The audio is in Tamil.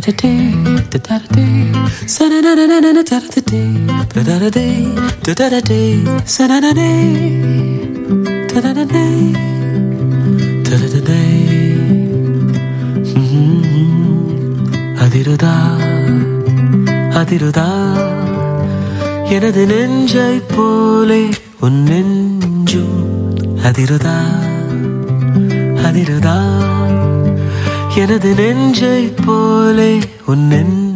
da-da-da-da, da-da-da-da, sa-na-na-na-na-na, da-da-da-da, da-da-da-da, da-da-da-da, sa-na-na-na, da-da-da-da, da-da-da-da. அதிருதா அதிருதா எனது நெஞ்சை போலே உன் நெஞ்சும் அதிருதா அதிருதா எனது நெஞ்சை போலே உன் நெஞ்சு